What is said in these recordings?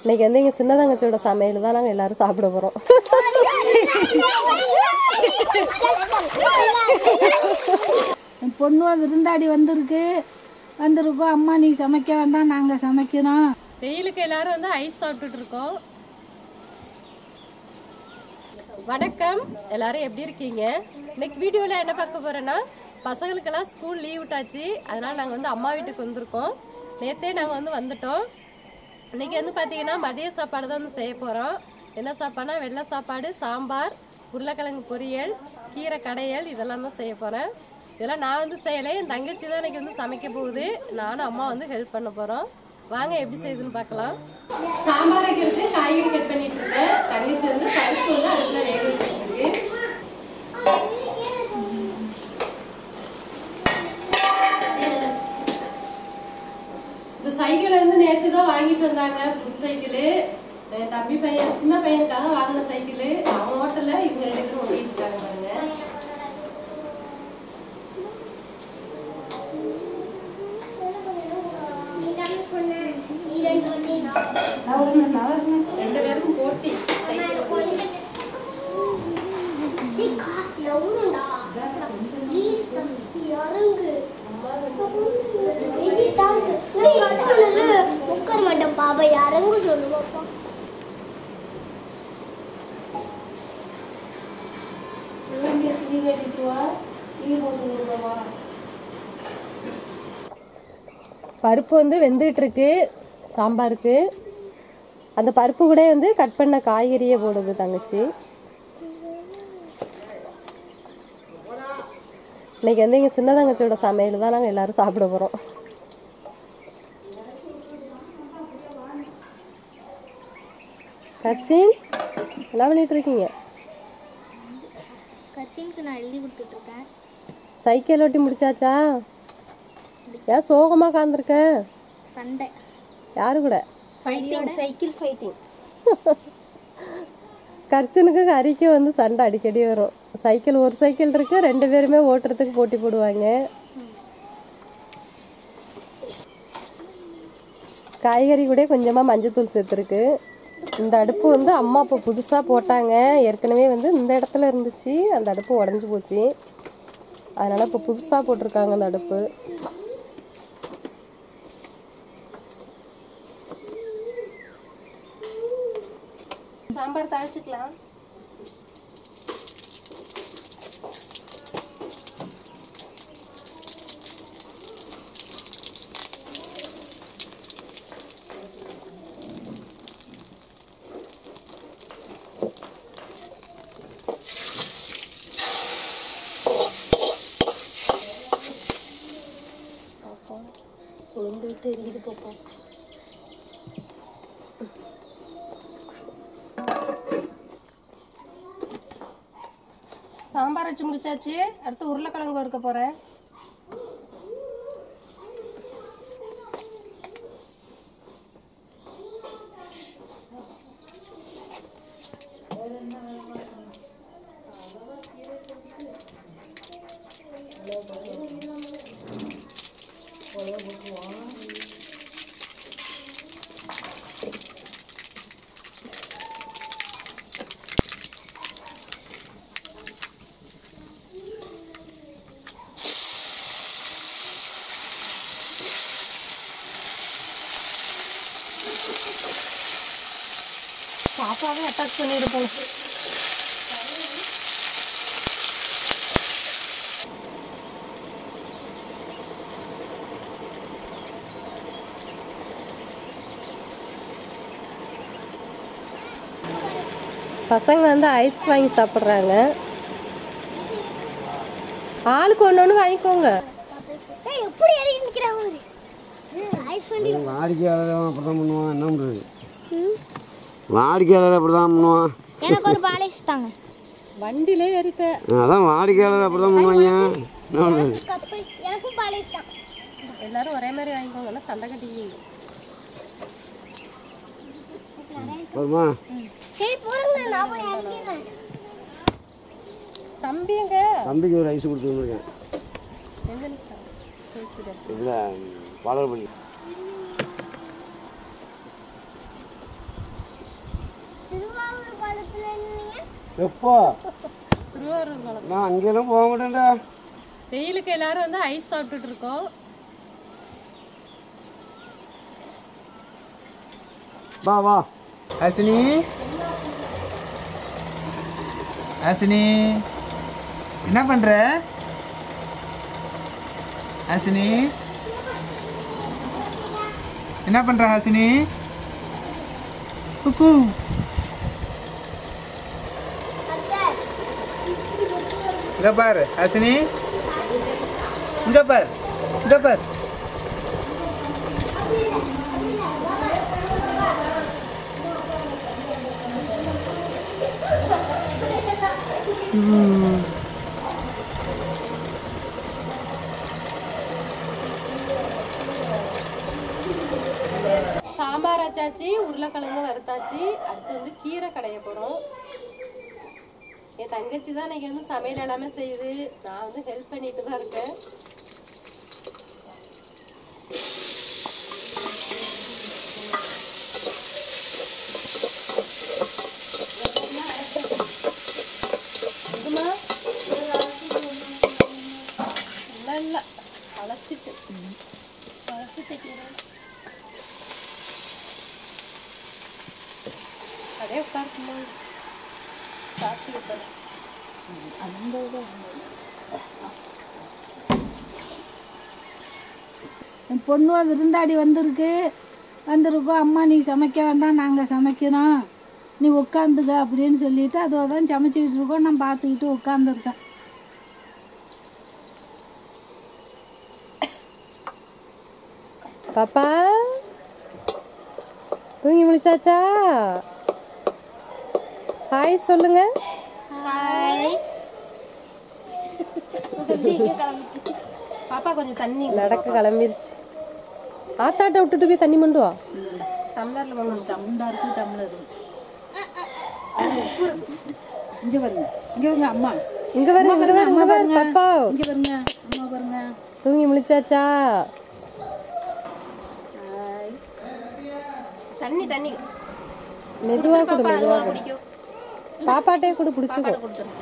இன்னைக்கு வந்து எங்கள் சின்ன தங்கச்சியோட சமையல் தான் நாங்கள் எல்லாரும் சாப்பிட போகிறோம் என் பொண்ணுவா விருந்தாடி வந்திருக்கு வந்திருக்கோம் அம்மா நீ சமைக்க வேண்டாம் நாங்கள் சமைக்கிறோம் வெயிலுக்கு எல்லாரும் வந்து ஐஸ் சாப்பிட்டுட்டு இருக்கோம் வணக்கம் எல்லாரும் எப்படி இருக்கீங்க இன்னைக்கு வீடியோவில் என்ன பார்க்க போறேன்னா பசங்களுக்கெல்லாம் ஸ்கூல் லீவ் விட்டாச்சு அதனால நாங்கள் வந்து அம்மா வீட்டுக்கு வந்திருக்கோம் நேற்றே நாங்கள் வந்து வந்துட்டோம் இன்னைக்கு வந்து பார்த்தீங்கன்னா மதிய சாப்பாடு தான் வந்து செய்ய போகிறோம் என்ன சாப்பாடுனா வெள்ளை சாப்பாடு சாம்பார் உருளைக்கிழங்கு பொரியல் கீரை கடையல் இதெல்லாம் தான் செய்ய போகிறேன் இதெல்லாம் நான் வந்து செய்யலை என் தங்கச்சி தான் இன்னைக்கு வந்து சமைக்க போகுது நானும் அம்மா வந்து ஹெல்ப் பண்ண போகிறோம் வாங்க எப்படி செய்யுதுன்னு பார்க்கலாம் சாம்பார் வைக்கிறது காய்கறி கட் பண்ணிட்டு இருக்கேன் தங்கச்சி வந்து பருப்பு வந்து அடுப்புல வேக வச்சுட்டு இருக்கு இந்த சைக்கிள் வந்து நேற்று தான் வாங்கிட்டு வந்தாங்க புது சைக்கிள் என் தம்பி பையன் சின்ன பையனுக்காக வாங்கின சைக்கிள் அவன் ஓட்டல இவங்க ரெண்டு பேரும் ஓட்டிட்டு இருக்காங்க பாருங்க ரெண்டு பேருக்கும் போட்டி சைக்கிள் உட்கார மாட்டேன் பாபா யாரங்க சொல்லுவாப்பா பருப்பு வந்து வெந்துட்டு இருக்கு சாம்பாருக்கு அந்த பருப்பு கூட வந்து கட் பண்ண காய்கறியே போடுது தங்கச்சி இன்னைக்கு வந்து எங்கள் சின்ன தங்கச்சியோட சமையல் தான் நாங்கள் எல்லாரும் சாப்பிட போகிறோம் கர்சின் என்ன பண்ணிட்டு இருக்கீங்க கசினுக்கு நான் எழுதி கொடுத்துட்டு இருக்கேன் சைக்கிள் ஓட்டி முடிச்சாச்சா ஏன் சோகமாக காந்திருக்க சண்டை யாரு கூட ஃபைட்டிங் சைக்கிள் ஃபைட்டிங் கர்ச்சனுக்கு ஹரிக்கு வந்து சண்டை அடிக்கடி வரும் சைக்கிள் ஒரு சைக்கிள் இருக்கு ரெண்டு பேருமே ஓட்டுறதுக்கு போட்டி போடுவாங்க காய்கறி கூட கொஞ்சமாக மஞ்சத்தூள் சேர்த்துருக்கு இந்த அடுப்பு வந்து அம்மா இப்போ புதுசாக போட்டாங்க ஏற்கனவே வந்து இந்த இடத்துல இருந்துச்சு அந்த அடுப்பு உடஞ்சி போச்சு அதனால் இப்போ புதுசாக போட்டிருக்காங்க அந்த அடுப்பு சாம்பார் தாளிச்சுக்கலாம் உளுந்து விட்டு எரியுது பார்ப்போம் சாம்பார் வச்சு முடிச்சாச்சு அடுத்து உருளைக்கிழங்கு வறுக்க போகிறேன் பாப்பாவே அட்டாக் பண்ணியிருப்போம் பசங்க வந்து ஐஸ் வாங்கி சாப்பிட்றாங்க ஆளுக்கு ஒன்று ஒன்று வாங்கிக்கோங்க எப்படி இறங்கி நிற்கிறான் ஒரு ஐஸ் வண்டி வாடிக்கையாளர் அப்படி தான் பண்ணுவான் என்ன பண்ணுறது வாடிக்கையாளர் அப்படி தான் பண்ணுவான் எனக்கு ஒரு பாலிஷ் தாங்க வண்டியிலே ஏறிட்டேன் அதான் வாடிக்கையாளர் அப்படி தான் பண்ணுவாங்க என்ன பண்ணுறது கப்பு எனக்கும் பாலிஷ் தான் எல்லாரும் ஒரே மாதிரி வாங்கிக்கோங்கன்னா சண்டை கட்டிக்கிங்க போதுமா சரி போறேங்க நான் போய் இறங்கிடுறேன் தம்பிங்க தம்பிக்கு ஒரு ஐஸ் கொடுத்து வந்துருக்கேன் எங்க நிற்கிறான் சரி சரி இதில் பாலர் பண்ணி எப்போ திருவாரூர் குளம் நான் அங்கெல்லாம் போக மாட்டேன்டா வெயிலுக்கு எல்லாரும் வந்து ஐஸ் சாப்பிட்டுட்டு இருக்கோம் வா வா ஹாசினி ஹாசினி என்ன பண்ற ஹாசினி என்ன பண்ற ஹாசினி குக்கு இங்க பாரு ஹாசினி இங்க பாரு இங்க பாரு சாம்பார் வச்சாச்சு உருளைக்கிழங்கு வறுத்தாச்சு அடுத்து வந்து கீரை கடைய போகிறோம் என் தங்கச்சி தான் இன்னைக்கு வந்து சமையல் எல்லாமே செய்யுது நான் வந்து ஹெல்ப் பண்ணிட்டு தான் இருக்கேன் இதுமா? இல்ல இல்ல அழைச்சிட்டு அழைச்சிட்டு கீரை அப்படியே உட்காருக்குமா சாப்பிட்டு விட்டேன் என் பொண்ணு விருந்தாடி வந்திருக்கு வந்திருக்கோம் அம்மா நீ சமைக்க வேண்டாம் நாங்கள் சமைக்கிறோம் நீ உட்காந்துக்க அப்படின்னு சொல்லிட்டு அதோ தான் சமைச்சிக்கிட்டு இருக்கோம் நான் பார்த்துக்கிட்டு உட்காந்துருக்கேன் பாப்பா தூங்கி முடிச்சாச்சா ஹாய் சொல்லுங்க பாப்பா கொஞ்சம் தண்ணி நடக்க கிளம்பிருச்சு ஆத்தாட்ட விட்டுட்டு போய் தண்ணி மண்டுவா டம்ளர்ல மண்டு டம்ளருக்கு டம்ளர் இங்கே பாருங்க இங்கே பாருங்க அம்மா இங்க வருங்க இங்க வருங்க இங்க வருங்க பாப்பா இங்கே பாருங்க அம்மா பாருங்க தூங்கி முடிச்சாச்சா தண்ணி தண்ணி மெதுவா கொடு மெதுவா கொடு பாப்பாட்டே கூட பிடிச்சிக்கோ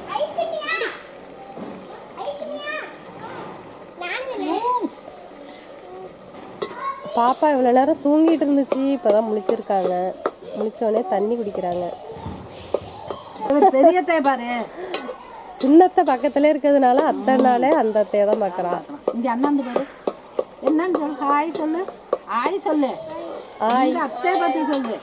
பாப்பா இவ்வளோ நேரம் தூங்கிட்டு இருந்துச்சு இப்போதான் முழிச்சிருக்காங்க முழிச்ச உடனே தண்ணி குடிக்கிறாங்க பெரியத்தை பாரு சின்னத்தை பக்கத்துல இருக்கிறதுனால அத்தனாலே அந்த அத்தையை தான் பார்க்குறான் இங்கே அண்ணாந்து பாரு என்னன்னு சொல்லு ஹாய் சொல்லு ஹாய் சொல்லு ஆய் அத்தை பற்றி சொல்லு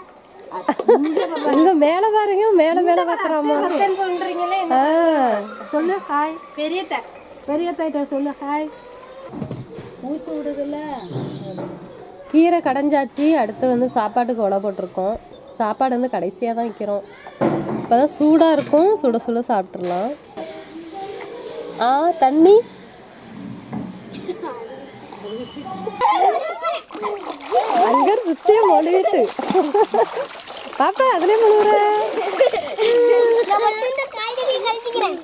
இங்க மேல பாருங்க மேல மேல பாக்குறாமா சொல்றீங்களே சொல்லு ஹாய் பெரியத்த பெரிய தாய்கிட்ட சொல்லு ஹாய் மூச்சு விடுதுல்ல கீரை கடைஞ்சாச்சு அடுத்து வந்து சாப்பாட்டுக்கு உழை போட்டிருக்கோம் சாப்பாடு வந்து கடைசியாக தான் வைக்கிறோம் இப்போதான் சூடாக இருக்கும் சுட சுட சாப்பிட்றலாம் ஆ தண்ணி அங்க சுத்தியே மொழிவிட்டு பாப்பா அதுலயே முழுவுற நான் மட்டும் இந்த காய்கறி கழிச்சுக்கிறேன்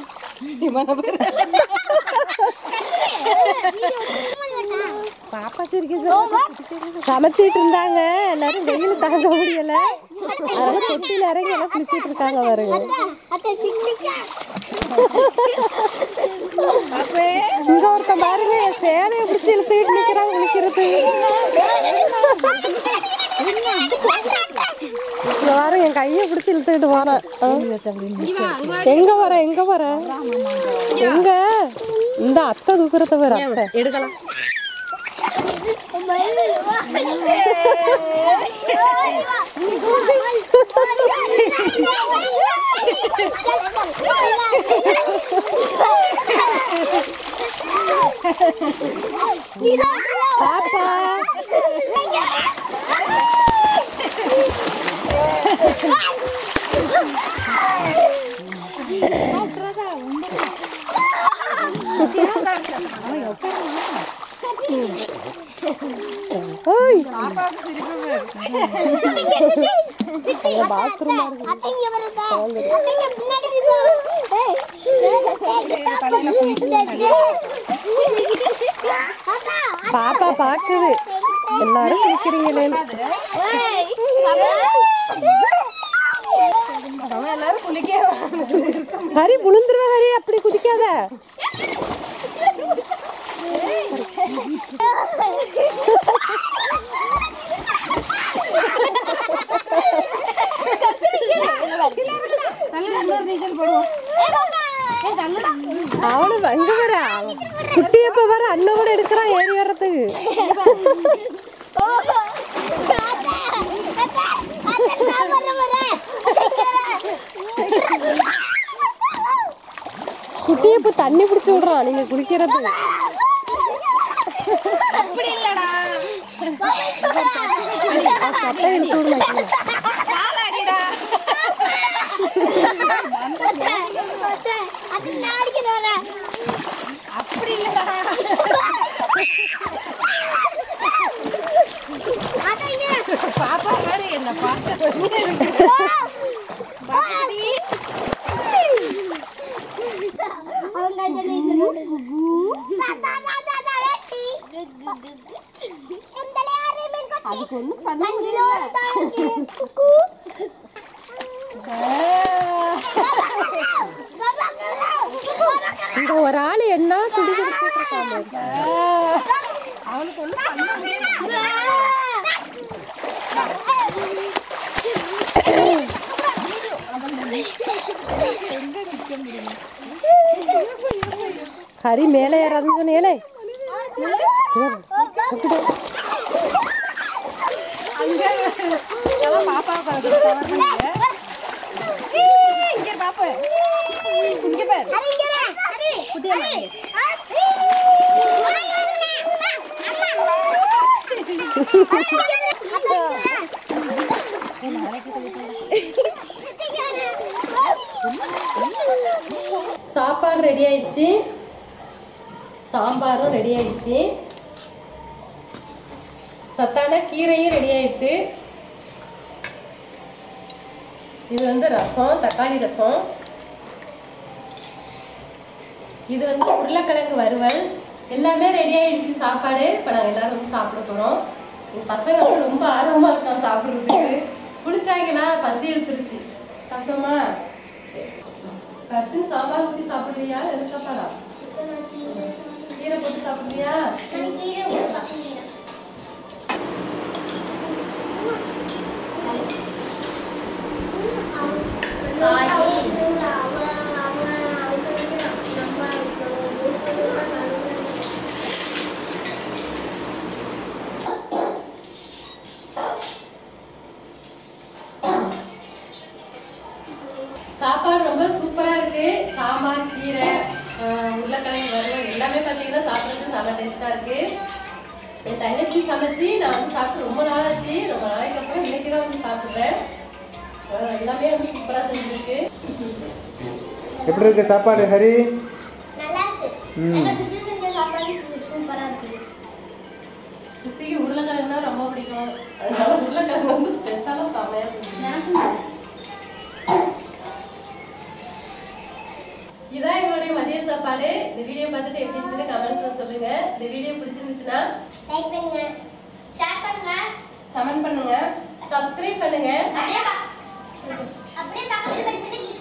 பாப்பா சிரிக்குது சமைச்சிட்டு இருந்தாங்க எல்லாரும் வெயில் தாங்க முடியல அதனால தொட்டில இறங்கி எல்லாம் குளிச்சிட்டு இருக்காங்க பாருங்க அத்தை பிக்னிக்கா இங்க ஒருத்தன் பாருங்க என் சேலையை பிடிச்சி இழுத்துக்கிட்டு நிக்கிறான் குளிக்கிறது இங்க பாருங்க என் கையை பிடிச்சி இழுத்துக்கிட்டு போறான் ஆ. எங்க போற எங்க போற எங்க இந்த அத்தை தூக்குறத பாரு அத்தை எடுக்கலாம் பாப்பா ஓய் பாத்ரூம் அத்தை இங்க வருதா அத்தை இங்க பின்னாடி இருக்கு. அக்கா, பாப்பா பாக்குது எல்லாரும் குளிக்கிறீங்களேன்னு ஏய், அவன் எல்லாரும் குளிக்க ஹரி புழுந்துருவ ஹரி அப்படி குதிக்காத அவனு அங்க வர குட்டியப்ப வர அண்ணன் கூட எடுக்கிறான் ஏறி வர்றதுக்கு குட்டியப்ப தண்ணி பிடிச்சி விடுறான் நீங்க குளிக்கிறதுக்கு கட்டை இழுத்து விட மாட்டீங்க அது நாடிக்கிறேன் பாப்பா பாரு என்ன பார்த்து அதுக்கு ஒன்றும் பண்ண இங்க ஒரு ஆள் என்ன குடி குடிச்சிட்டு இருக்காங்க அவனுக்கு ஒன்றும் பண்ண முடியல ஹரி மேலே ஏறாதுன்னு சொன்னீங்களே எல்லாம் பாப்பாவுக்கு அதுக்கு cover பண்ணுங்க. இங்க இரு பாப்பு இங்க பாரு சாப்பாடு ரெடி ஆயிடுச்சு சாம்பாரும் ரெடி ஆயிடுச்சு சத்தான கீரையும் ரெடி ஆயிடுச்சு இது வந்து ரசம் தக்காளி ரசம் இது வந்து உருளைக்கிழங்கு வறுவல் எல்லாமே ரெடி ஆயிடுச்சு சாப்பாடு இப்போ நாங்கள் எல்லாரும் வந்து சாப்பிட போகிறோம் என் பசங்க வந்து ரொம்ப ஆர்வமாக இருக்கான் சாப்பிட்றதுக்கு குளிச்சாங்களா பசி எடுத்துருச்சு சாப்பிட்டோமா சரி பரிசு சாம்பார் ஊற்றி சாப்பிடுவியா எது சாப்பாடா கீரை போட்டு சாப்பிடுவியா சாப்பாடு ரொம்ப சூப்பராக இருக்கு சாம்பார் கீரை ஆஹ் உருளைக்கிழங்கு வறுவல் எல்லாமே பார்த்தீங்கன்னா சாப்பிட்றது செம்ம டேஸ்ட்டாக இருக்கு என் தங்கச்சி சமைச்சு நான் வந்து சாப்பிட்டு ரொம்ப நாளாச்சு ரொம்ப நாளைக்கு அப்புறம் இன்னைக்கு தான் வந்து சாப்பிட்றேன் ஆஹ் எல்லாமே வந்து சூப்பராக செஞ்சுருக்கு எப்படி இருக்கு சாப்பாடு ஹரி நல்லா இருக்கு எங்க சுத்தி செஞ்ச சாப்பாடு சூப்பரா இருக்கு சித்திக்கு உருளைக்கிழங்குனா ரொம்ப பிடிக்கும் அதனால உருளைக்கிழங்கு வந்து ஸ்பெஷலாக செம்மையாக செஞ்சு இதான் எங்களுடைய மதிய சாப்பாடு இந்த வீடியோ பார்த்துட்டு எப்படி இருந்துச்சுன்னு கமெண்ட்ஸ்ல சொல்லுங்க இந்த வீடியோ பிடிச்சிருந்துச்சுன்னா லைக் பண்ணுங்க ஷேர் பண்ணுங்க கமெண்ட் பண்ணுங்க சப்ஸ்கிரைப் பண்ணுங்க அப்படியே பா- அப்படியே பக்கத்துல பெல் பண்ணி